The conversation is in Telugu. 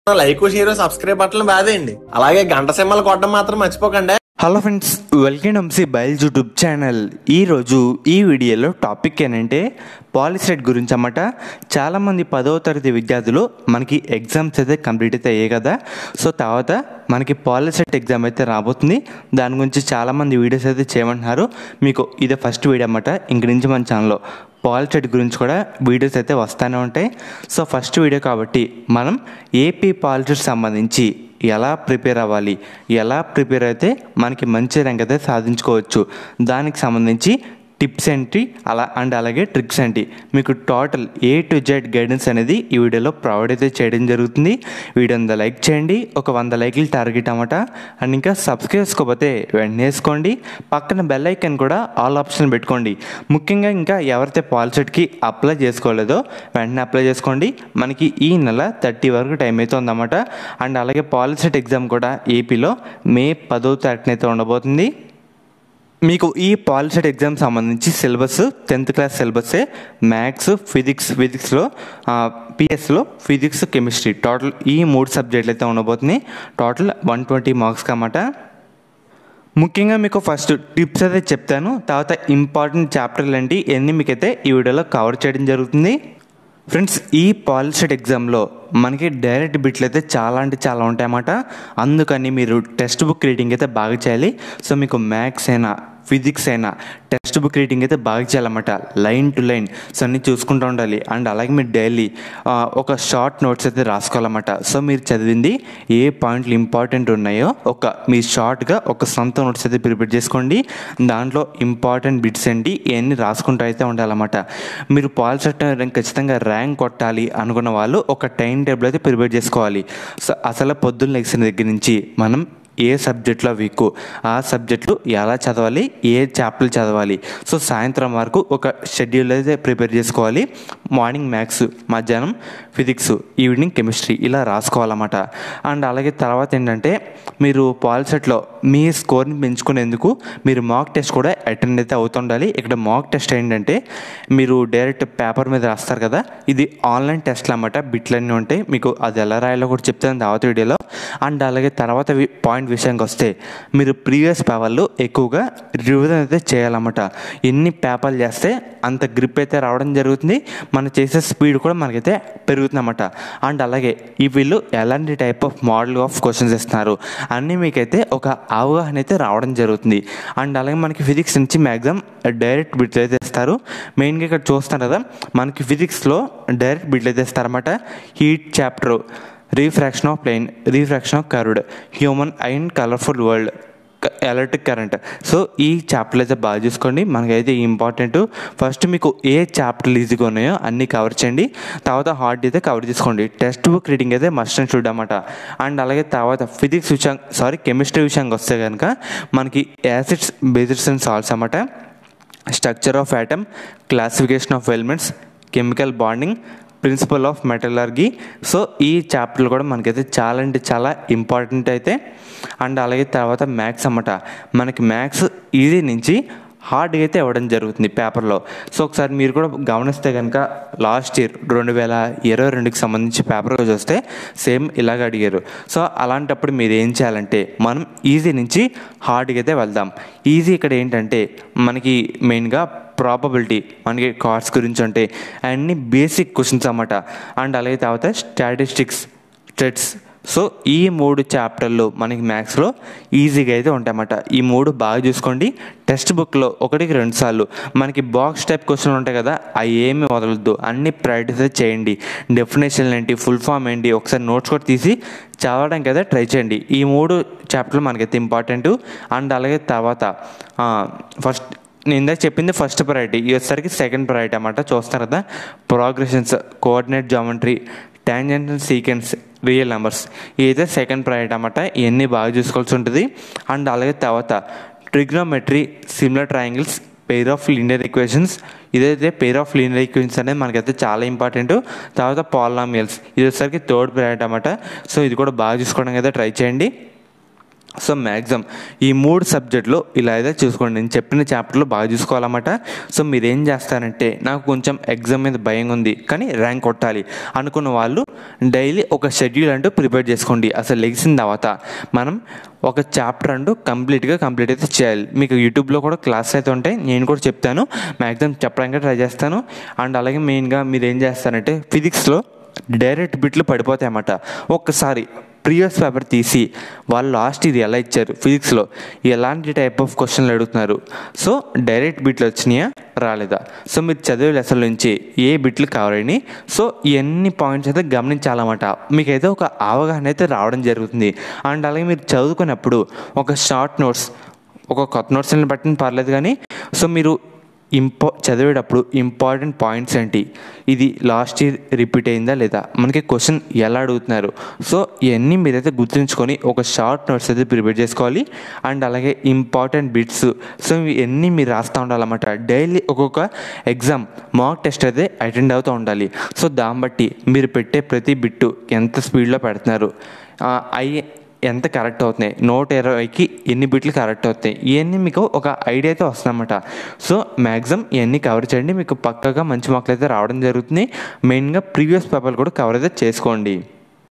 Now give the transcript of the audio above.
లైక్ షేర్ సబ్స్క్రైబ్ బట్టలు బాదేయండి అలాగే గంట సింహలు కొట్టడం మాత్రం మర్చిపోకండి హలో ఫ్రెండ్స్ వెల్కమ్ టు బయల్ యూట్యూబ్ ఛానల్ ఈరోజు ఈ వీడియోలో టాపిక్ ఏంటంటే పాలిసెట్ గురించి అన్నమాట చాలామంది పదవ తరగతి విద్యార్థులు మనకి ఎగ్జామ్స్ అయితే కంప్లీట్ అయితే అయ్యాయి కదా సో తర్వాత మనకి పాలిసెట్ ఎగ్జామ్ అయితే రాబోతుంది దాని గురించి చాలామంది వీడియోస్ అయితే చేయమంటున్నారు మీకు ఇదే ఫస్ట్ వీడియో అన్నమాట ఇంక నుంచి మన ఛానల్లో పాలిసెట్ గురించి కూడా వీడియోస్ అయితే వస్తూనే ఉంటాయి సో ఫస్ట్ వీడియో కాబట్టి మనం ఏపీ పాలిసెట్ సంబంధించి ఎలా ప్రిపేర్ అవ్వాలి ఎలా ప్రిపేర్ అయితే మనకి మంచి ర్యాంక్ అయితే సాధించుకోవచ్చు దానికి సంబంధించి టిప్స్ ఏంటి అలా అండ్ అలాగే ట్రిక్స్ ఏంటి మీకు total A to Z guidance అనేది ఈ వీడియోలో ప్రొవైడ్ అయితే చేయడం జరుగుతుంది వీడియో అంతా లైక్ చేయండి ఒక వంద లైక్లు టార్గెట్ అన్నమాట అండ్ ఇంకా సబ్స్క్రైబ్ చేసుకోకపోతే వెంటనే వేసుకోండి పక్కన బెల్ ఐకన్ కూడా ఆల్ ఆప్షన్ పెట్టుకోండి ముఖ్యంగా ఇంకా ఎవరైతే పాలిసెట్కి అప్లై చేసుకోలేదో వెంటనే అప్లై చేసుకోండి మనకి ఈ నెల థర్టీ వరకు టైం అయితే ఉందన్నమాట అండ్ అలాగే పాలిసెట్ ఎగ్జామ్ కూడా ఏపీలో మే పదో తారీఖున అయితే ఉండబోతుంది మీకు ఈ పాలిసెట్ ఎగ్జామ్ సంబంధించి సిలబస్ టెన్త్ క్లాస్ సిలబస్సే మ్యాథ్స్ ఫిజిక్స్ ఫిజిక్స్లో పిఎస్లో ఫిజిక్స్ కెమిస్ట్రీ టోటల్ ఈ మూడు సబ్జెక్టులు అయితే ఉండబోతున్నాయి టోటల్ వన్ ట్వంటీ మార్క్స్ అన్నమాట ముఖ్యంగా మీకు ఫస్ట్ టిప్స్ అయితే చెప్తాను తర్వాత ఇంపార్టెంట్ చాప్టర్లు ఏంటి ఇవన్నీ మీకైతే ఈ వీడియోలో కవర్ చేయడం జరుగుతుంది ఫ్రెండ్స్ ఈ పాలిసెట్ ఎగ్జామ్లో మనకి డైరెక్ట్ బిట్లు అయితే చాలా అంటే చాలా ఉంటాయన్నమాట అందుకని మీరు టెక్స్ట్ బుక్ రీడింగ్ అయితే బాగా చేయాలి సో మీకు మ్యాథ్స్ అయినా ఫిజిక్స్ అయినా టెక్స్ట్ బుక్ రీడింగ్ అయితే బాగా చేయాలన్నమాట లైన్ టు లైన్ సో అన్నీ చూసుకుంటూ ఉండాలి అండ్ అలాగే మీరు డైలీ ఒక షార్ట్ నోట్స్ అయితే రాసుకోవాలన్నమాట సో మీరు చదివింది ఏ పాయింట్లు ఇంపార్టెంట్ ఉన్నాయో ఒక మీ షార్ట్గా ఒక సొంత నోట్స్ అయితే ప్రిపేర్ చేసుకోండి దాంట్లో ఇంపార్టెంట్ బిట్స్ ఏంటి ఇవన్నీ రాసుకుంటూ అయితే ఉండాలన్నమాట మీరు పాలిసెట్ ఖచ్చితంగా ర్యాంక్ కొట్టాలి అనుకున్న వాళ్ళు ఒక టైం టేబుల్ అయితే ప్రిపేర్ చేసుకోవాలి సో అసలు పొద్దున్న లెక్సిన దగ్గర నుంచి మనం ఏ సబ్జెక్ట్లో వీక్ ఆ సబ్జెక్టులు ఎలా చదవాలి ఏ చాప్టర్లు చదవాలి సో సాయంత్రం వరకు ఒక షెడ్యూల్ అయితే ప్రిపేర్ చేసుకోవాలి మార్నింగ్ మ్యాథ్స్ మధ్యాహ్నం ఫిజిక్స్ ఈవినింగ్ కెమిస్ట్రీ ఇలా రాసుకోవాలన్నమాట అండ్ అలాగే తర్వాత ఏంటంటే మీరు పాలిసెట్లో మీ స్కోర్ని పెంచుకునేందుకు మీరు మాక్ టెస్ట్ కూడా అటెండ్ అయితే అవుతుండాలి ఇక్కడ మాక్ టెస్ట్ ఏంటంటే మీరు డైరెక్ట్ పేపర్ మీద రాస్తారు కదా ఇది ఆన్లైన్ టెస్ట్లు అన్నమాట బిట్లన్నీ ఉంటాయి మీకు అది ఎలా రాయాలో కూడా చెప్తాను తర్వాత వీడియోలో అండ్ అలాగే తర్వాత పాయింట్ విషయానికి వస్తే మీరు ప్రీవియస్ పేపర్లు ఎక్కువగా రివిజన్ అయితే చేయాలన్నమాట ఎన్ని పేపర్లు చేస్తే అంత గ్రిప్ అయితే రావడం జరుగుతుంది మనం చేసే స్పీడ్ కూడా మనకైతే పెరుగుతుందన్నమాట అండ్ అలాగే ఈ వీళ్ళు ఎలాంటి type of model of questions ఇస్తున్నారు అన్నీ మీకైతే ఒక అవగాహన అయితే రావడం జరుగుతుంది అండ్ అలాగే మనకి ఫిజిక్స్ నుంచి మ్యాక్సిమం డైరెక్ట్ బిట్లు అయితే ఇస్తారు మెయిన్గా ఇక్కడ చూస్తాం కదా మనకి ఫిజిక్స్లో డైరెక్ట్ బిట్లు అయితే ఇస్తారన్నమాట heat chapter refraction of plane refraction of curved human and colourful world electric current so ఈ చాప్టర్లు అయితే బాగా చూసుకోండి మనకైతే ఇంపార్టెంట్ ఫస్ట్ మీకు ఏ చాప్టర్లు ఈజీగా ఉన్నాయో అన్నీ కవర్ చేయండి తర్వాత హార్డ్ అయితే కవర్ చేసుకోండి టెక్స్ట్ బుక్ రీడింగ్ అయితే మస్ట్ అండ్ షుడ్ అనమాట అండ్ అలాగే తర్వాత ఫిజిక్స్ విషయం సారీ కెమిస్ట్రీ విషయానికి వస్తే కనుక మనకి యాసిడ్స్ బేసిడ్స్ అండ్ సాల్ట్స్ అన్నమాట structure of atom classification of elements chemical bonding principle of metallurgy so ఈ చాప్టర్లు కూడా మనకైతే చాలా అంటే చాలా ఇంపార్టెంట్ అయితే అండ్ అలాగే తర్వాత మ్యాథ్స్ అన్నమాట మనకి మ్యాథ్స్ ఈజీ నుంచి హార్డ్గా అయితే ఇవ్వడం జరుగుతుంది పేపర్లో సో ఒకసారి మీరు కూడా గమనిస్తే కనుక లాస్ట్ ఇయర్ రెండు వేల ఇరవై రెండుకి సంబంధించి పేపర్ చూస్తే సేమ్ ఇలాగ అడిగారు సో అలాంటప్పుడు మీరు ఏం చేయాలంటే మనం ఈజీ నుంచి హార్డ్గా అయితే వెళ్దాం ఈజీ ఇక్కడ ఏంటంటే మనకి మెయిన్గా ప్రాబబిలిటీ మనకి కార్డ్స్ గురించి అంటే అన్ని బేసిక్ క్వశ్చన్స్ అన్నమాట అండ్ అలాగే తర్వాత స్టాటిస్టిక్స్ ట్రెడ్స్ సో ఈ మూడు చాప్టర్లు మనకి మ్యాథ్స్లో ఈజీగా అయితే ఉంటాయన్నమాట ఈ మూడు బాగా చూసుకోండి టెక్స్ట్ బుక్లో ఒకటికి రెండు సార్లు మనకి బాక్స్ టైప్ క్వశ్చన్లు ఉంటాయి కదా అవి ఏమి వదలొద్దు అన్ని ప్రాక్టీస్ అయితే చేయండి డెఫినేషన్ ఏంటి ఫుల్ ఫామ్ ఏంటి ఒకసారి నోట్స్ కూడా తీసి చదవడానికి అయితే ట్రై చేయండి ఈ మూడు చాప్టర్లు మనకైతే ఇంపార్టెంట్ అండ్ అలాగే తర్వాత ఫస్ట్ నేను ఇందాక చెప్పింది ఫస్ట్ ప్రయారిటీ వచ్చేసరికి సెకండ్ ప్రయారిటీ అన్నమాట చూస్తారు కదా progressions coordinate geometry tangential sequence real numbers ఇదైతే సెకండ్ ప్రయారిటీ అన్నమాట ఇవన్నీ బాగా చూసుకోవాల్సి ఉంటుంది అండ్ అలాగే తర్వాత trigonometry similar triangles pair of linear equations ఇదైతే పెయిర్ ఆఫ్ లీనియర్ ఈక్వేషన్స్ అనేది మనకైతే చాలా ఇంపార్టెంట్ తర్వాత పాలినామియల్స్ ఇది వచ్చేసరికి థర్డ్ ప్రయారిటీ అన్నమాట సో ఇది కూడా బాగా చూసుకోవడానికి అయితే ట్రై చేయండి సో మ్యాక్సిమం ఈ మూడు సబ్జెక్టులు ఇలా అయితే చూసుకోండి నేను చెప్పిన చాప్టర్లో బాగా చూసుకోవాలన్నమాట సో మీరు ఏం చేస్తారంటే నాకు కొంచెం ఎగ్జామ్ మీద భయం ఉంది కానీ ర్యాంక్ కొట్టాలి అనుకున్న వాళ్ళు డైలీ ఒక షెడ్యూల్ అంటూ ప్రిపేర్ చేసుకోండి అసలు లెగిసిన తర్వాత మనం ఒక చాప్టర్ అంటూ కంప్లీట్గా కంప్లీట్ అయితే చేయాలి మీకు యూట్యూబ్లో కూడా క్లాస్ అయితే ఉంటాయి నేను కూడా చెప్తాను మ్యాక్సిమం చెప్పడానికి ట్రై చేస్తాను అండ్ అలాగే మెయిన్గా మీరు ఏం చేస్తారంటే ఫిజిక్స్లో డైరెక్ట్ బిట్లు పడిపోతాయి అన్నమాట ఒక్కసారి ప్రీవియస్ పేపర్ తీసి వాళ్ళు లాస్ట్ ఇది ఎలా ఇచ్చారు ఫిజిక్స్లో ఎలాంటి టైప్ ఆఫ్ క్వశ్చన్లు అడుగుతున్నారు సో డైరెక్ట్ బిట్లు వచ్చినాయా రాలేదా సో మీరు చదివే లెసన్ నుంచి ఏ బిట్లు కావాలని సో ఇవన్నీ పాయింట్స్ అయితే గమనించాలన్నమాట మీకైతే ఒక అవగాహన అయితే రావడం జరుగుతుంది అండ్ అలాగే మీరు చదువుకున్నప్పుడు ఒక షార్ట్ నోట్స్ ఒక కొత్త నోట్స్ని బట్టి పర్లేదు కానీ సో మీరు ఇంపా చదివేటప్పుడు ఇంపార్టెంట్ పాయింట్స్ ఏంటి ఇది లాస్ట్ ఇయర్ రిపీట్ అయిందా లేదా మనకి క్వశ్చన్ ఎలా అడుగుతున్నారు సో ఇవన్నీ మీరైతే గుర్తుంచుకొని ఒక షార్ట్ నోట్స్ అయితే ప్రిపేర్ చేసుకోవాలి అండ్ అలాగే ఇంపార్టెంట్ బిట్స్ సో ఇవన్నీ మీరు రాస్తూ ఉండాలన్నమాట డైలీ ఒక్కొక్క ఎగ్జామ్ మాక్ టెస్ట్ అయితే అటెండ్ అవుతూ ఉండాలి సో దాన్ని బట్టి మీరు పెట్టే ప్రతి బిట్టు ఎంత స్పీడ్లో పెడుతున్నారు అవి ఎంత కరెక్ట్ అవుతున్నాయి నూట ఇరవైకి ఎన్ని బిట్లు కరెక్ట్ అవుతాయి ఇవన్నీ మీకు ఒక ఐడియా అయితే వస్తుందన్నమాట సో మ్యాక్సిమం ఇవన్నీ కవర్ చేయండి మీకు పక్కగా మంచి మార్కులు అయితే రావడం జరుగుతుంది మెయిన్గా ప్రీవియస్ పేపర్ కూడా కవర్ అయితే చేసుకోండి